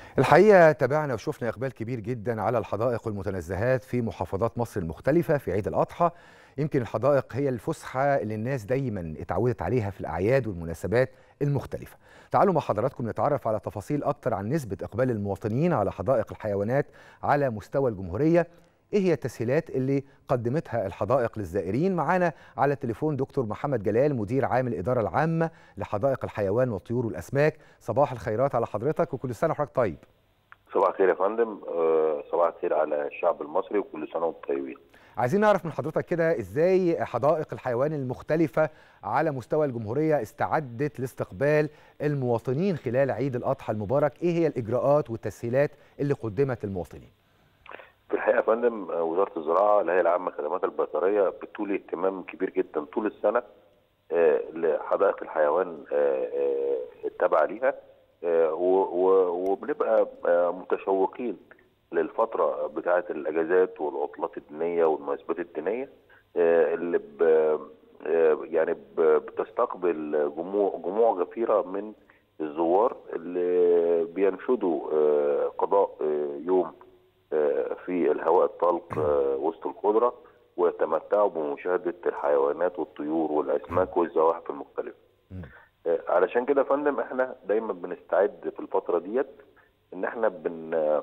الحقيقة تابعنا وشفنا إقبال كبير جدا على الحدائق والمتنزهات في محافظات مصر المختلفة في عيد الأضحى يمكن الحدائق هي الفسحة اللي الناس دايما اتعودت عليها في الأعياد والمناسبات المختلفة تعالوا مع حضراتكم نتعرف على تفاصيل أكتر عن نسبة إقبال المواطنين على حدائق الحيوانات على مستوى الجمهورية ايه هي التسهيلات اللي قدمتها الحدائق للزائرين معانا على التليفون دكتور محمد جلال مدير عام الاداره العامه لحدائق الحيوان والطيور والاسماك صباح الخيرات على حضرتك وكل سنه وحضرتك طيب صباح الخير يا فندم آه، صباح الخير على الشعب المصري وكل سنه وانتم طيبين عايزين نعرف من حضرتك كده ازاي حدائق الحيوان المختلفه على مستوى الجمهوريه استعدت لاستقبال المواطنين خلال عيد الاضحى المبارك ايه هي الاجراءات والتسهيلات اللي قدمت للمواطنين في الحقيقه يا فندم آه، وزاره الزراعه الهيئه العامه للخدمات البيطريه بتولي اهتمام كبير جدا طول السنه آه، لحدائق الحيوان آه، آه، التابعه ليها آه، و- و- وبنبقى آه، متشوقين للفتره بتاعه الاجازات والعطلات الدينيه والمناسبات الدينيه آه، اللي ب آه، يعني ب- بتستقبل جموع جموع غفيره من الزوار اللي بينشدوا آه، قضاء آه، يوم آه، في الهواء الطلق آه، وسط الخضره ويتمتعوا بمشاهده الحيوانات والطيور والاسماك والزواحف المختلفه. آه، علشان كده يا فندم احنا دايما بنستعد في الفتره ديت ان احنا بن آه،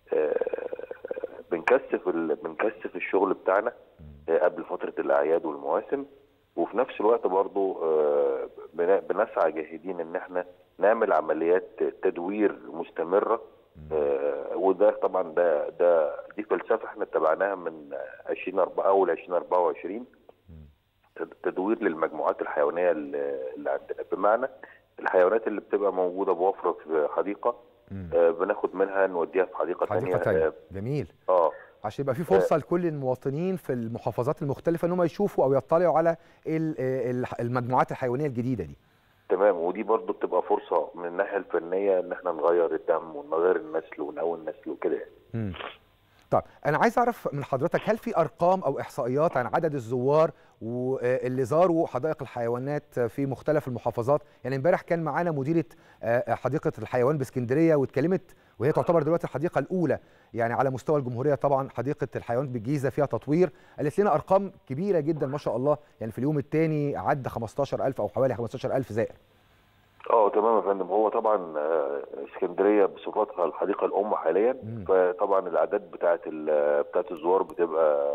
بنكثف ال... بنكثف الشغل بتاعنا آه، قبل فتره الاعياد والمواسم وفي نفس الوقت برضو آه، بن- بنسعى جاهدين ان احنا نعمل عمليات تدوير مستمره آه، وده طبعا ده ده دي فلسفه احنا اتبعناها من 20 اول 2024 تدوير للمجموعات الحيوانيه اللي اللي عندنا بمعنى الحيوانات اللي بتبقى موجوده بوفره في حديقه آه، بناخد منها نوديها في حديقه حديقه ثانيه تانية جميل اه عشان يبقى في فرصه لكل المواطنين في المحافظات المختلفه ان هم يشوفوا او يطلعوا على ال- ال- المجموعات الحيوانيه الجديده دي تمام ودي برضو بتبقى فرصه من الناحيه الفنيه ان احنا نغير الدم ونغير النسل ونقوي النسل وكده يعني. مم. طيب انا عايز اعرف من حضرتك هل في ارقام او احصائيات عن عدد الزوار واللي زاروا حدائق الحيوانات في مختلف المحافظات يعني امبارح كان معانا مديره آه، حديقه الحيوان باسكندريه واتكلمت وهي تعتبر دلوقتي الحديقه الاولى يعني على مستوى الجمهوريه طبعا حديقه الحيوان بالجيزه فيها تطوير قالت لنا ارقام كبيره جدا ما شاء الله يعني في اليوم الثاني عدى 15000 او حوالي 15000 زائر اه تمام يا فندم هو طبعا آه، اسكندريه بصفتها الحديقه الام حاليا مم. فطبعا الاعداد بتاعه ال- بتاعه الزوار بتبقى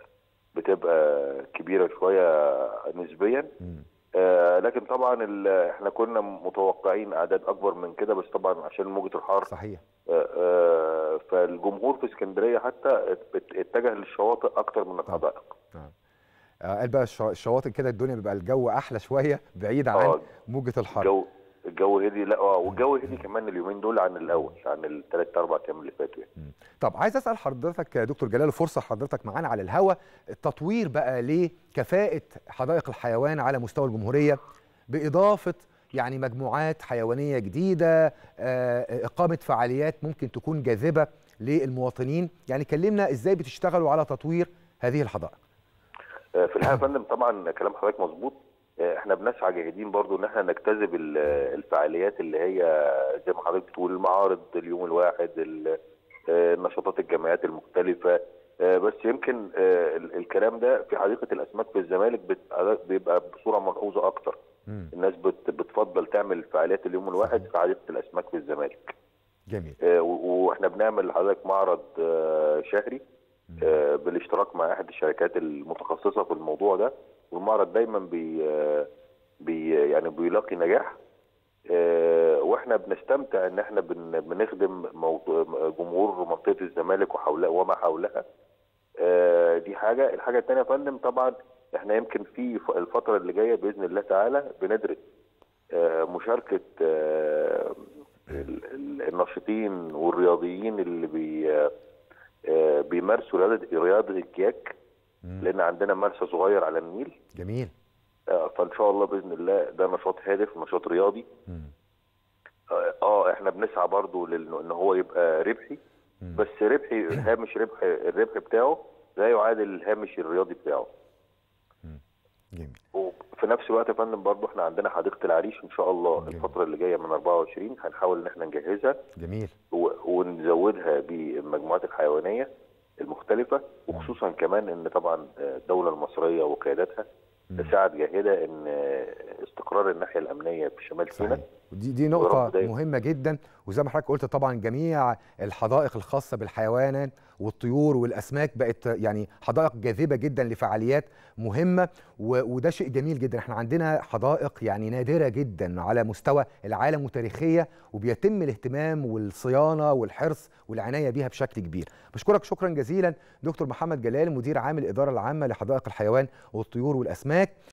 بتبقى كبيره شويه نسبيا مم. آه، لكن طبعا ال- احنا كنا متوقعين اعداد اكبر من كده بس طبعا عشان موجه الحر صحيح آه، آه، فالجمهور في اسكندريه حتى ات- اتجه للشواطئ اكتر من الحدائق آه، قال بقى الش- الشواطئ كده الدنيا بيبقى الجو احلى شويه بعيد عن اه موجه الحر الجو الجو هدي لا اه والجو هدي كمان اليومين دول عن الاول عن الثلاث اربع ايام اللي فاتوا يعني. طب عايز اسال حضرتك يا دكتور جلال فرصه حضرتك معانا على الهوا التطوير بقى لكفاءه حدائق الحيوان على مستوى الجمهوريه باضافه يعني مجموعات حيوانيه جديده آه، اقامه فعاليات ممكن تكون جاذبه للمواطنين يعني كلمنا ازاي بتشتغلوا على تطوير هذه الحدائق آه، في الحقيقه يا فندم طبعا كلام حضرتك مظبوط آه، احنا بنسعى جاهدين برضو ان احنا نجتذب ال- الفعاليات اللي هي زي ما حضرتك بتقول المعارض اليوم الواحد ال- آه، نشاطات الجمعيات المختلفه آه، بس يمكن آه، ال- الكلام ده في حديقه الاسماك في الزمالك بت- بيبقى بصوره ملحوظه اكتر مم. الناس بت- بتفضل تعمل فعاليات اليوم الواحد في حديقه الاسماك في الزمالك جميل آه، و- واحنا بنعمل لحضرتك معرض آه، شهري آه، بالاشتراك مع احد الشركات المتخصصه في الموضوع ده والمعرض دايما بي آه، بي يعني بيلاقي نجاح آه، واحنا بنستمتع ان احنا بن- بنخدم موضوع جمهور منطقه الزمالك وحولها وما حولها آه، دي حاجه الحاجه الثانيه يا فندم طبعا احنا يمكن في ف- الفتره اللي جايه باذن الله تعالى بندرس آه، مشاركه آه، ال- ال- الناشطين والرياضيين اللي بي آه، بيمارسوا رياضه رياضه الكياك مم. لان عندنا مرسى صغير على النيل جميل آه، فان شاء الله باذن الله ده نشاط هادف نشاط رياضي مم. اه آه، احنا بنسعى برضو لانه ان هو يبقى ربحي مم. بس ربحي هامش ربح الربح بتاعه لا يعادل الهامش الرياضي بتاعه جميل وفي نفس الوقت يا فندم برضه احنا عندنا حديقه العريش ان شاء الله جميل. الفتره اللي جايه من 24 هنحاول ان احنا نجهزها جميل و- ونزودها بالمجموعات الحيوانيه المختلفه وخصوصا كمان ان طبعا الدوله المصريه وقيادتها مم. تساعد جاهده ان استقرار الناحيه الامنيه في شمال صحيح سيناء ودي دي نقطة ورب دايما. مهمة جدا وزي ما حضرتك قلت طبعا جميع الحدائق الخاصة بالحيوانات والطيور والأسماك بقت يعني حدائق جاذبة جدا لفعاليات مهمة و- وده شيء جميل جدا احنا عندنا حدائق يعني نادرة جدا على مستوى العالم وتاريخية وبيتم الاهتمام والصيانة والحرص والعناية بيها بشكل كبير بشكرك شكرا جزيلا دكتور محمد جلال مدير عام الإدارة العامة لحدائق الحيوان والطيور والأسماك